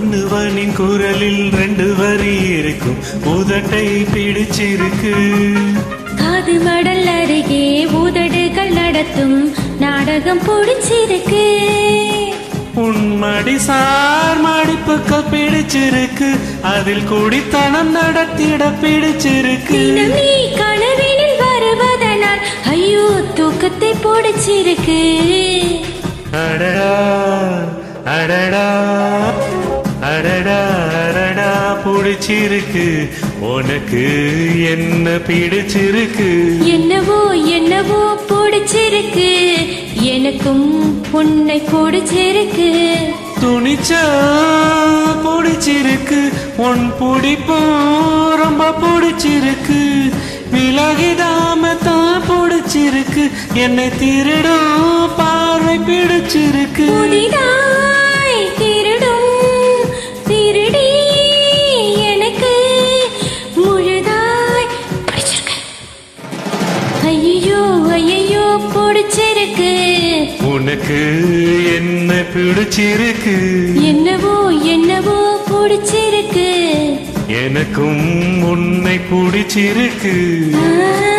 மன்னுவனின் குரலில் ரெண்டு வரி இருக்கும் உதட்டை பிடிச்சிருக்கு காது மடல் அருகே உதடுகள் நடத்தும் நாடகம் பிடிச்சிருக்கு உன்மடி சார் மடிப்புக்கள் பிடிச்சிருக்கு அதில் குடித்தனம் நடத்திட பிடிச்சிருக்கு தினம் நீ கனவினில் வருவதனால் ஐயோ தூக்கத்தை பிடிச்சிருக்கு அடடா அடடா அடடா அடடா பிடிச்சிருக்கு உனக்கு என்ன பிடிச்சிருக்கு என்னவோ என்னவோ பிடிச்சிருக்கு எனக்கும் உன்னை பிடிச்சிருக்கு துணிச்சா பிடிச்சிருக்கு உன் பிடிப்பும் ரொம்ப பிடிச்சிருக்கு விலகிடாம தான் பிடிச்சிருக்கு என்னை திருடும் பார்வை பிடிச்சிருக்கு புதிதாய் திருடும் திருடி எனக்கு முழுதாய் பிடிச்சிருக்கு ஐயோ ஐயோ பிடிச்சிருக்கு உனக்கு என்ன பிடிச்சிருக்கு என்னவோ என்னவோ பிடிச்சிருக்கு எனக்கும் உன்னை பிடிச்சிருக்கு ஆ